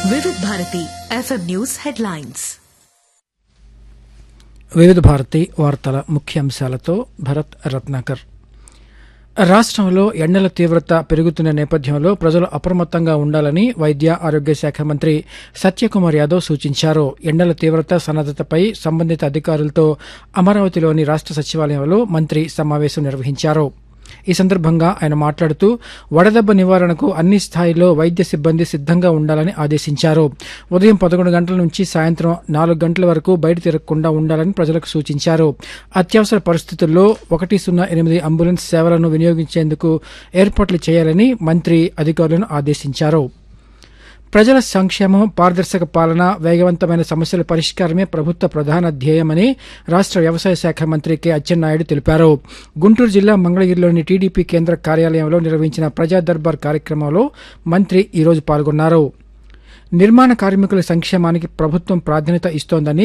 వివిధ Bharati FM news headlines వివిధ భారతి వార్తల ముఖ్యాంశాలతో భరత్ రత్నాకర్ రాష్ట్రంలో ఎండల తీవ్రత పెరుగుతున్న నేపథ్యంలో ప్రజలు అప్రమత్తంగా ఉండాలని వైద్య ఆరోగ్య శాఖ మంత్రి సత్యకుమార్ యాదవ్ సూచించారు ఎండల తీవ్రత సన్నద్దతపై సంబంధిత అధికారులతో అమరావతిలోని రాష్ట్ర సచివాలయంలో మంత్రి సమావేశం నిర్వహించారు ఈ సందర్భంగా ఆయన మాట్లాడుతూ వడదెబ్బ నివారణకు అన్ని స్థాయిల్లో వైద్య సిబ్బంది సిద్ధంగా ఉండాలని ఆదేశించారు ఉదయం పదకొండు గంటల నుంచి సాయంత్రం నాలుగు గంటల వరకు బయట తిరగకుండా ఉండాలని ప్రజలకు సూచించారు అత్యవసర పరిస్థితుల్లో ఒకటి సున్నా ఎనిమిది అంబులెన్స్ సేవలను వినియోగించేందుకు ఏర్పాట్లు చేయాలని మంత్రి అధికారులను ఆదేశించారు ప్రజల సంక్షేమం పారదర్శక పాలన వేగవంతమైన సమస్యల పరిష్కారమే ప్రభుత్వ ప్రధాన ధ్యేయమని రాష్ట్ర వ్యవసాయ శాఖ మంత్రి కె అచ్చెన్నాయుడు తెలిపారు గుంటూరు జిల్లా మంగళగిరిలోని టీడీపీ కేంద్ర కార్యాలయంలో నిర్వహించిన ప్రజా దర్బార్ కార్యక్రమంలో మంత్రి ఈరోజు పాల్గొన్నారు నిర్మాణ కార్మికుల సంక్షేమానికి ప్రభుత్వం ప్రాధాన్యత ఇస్తోందని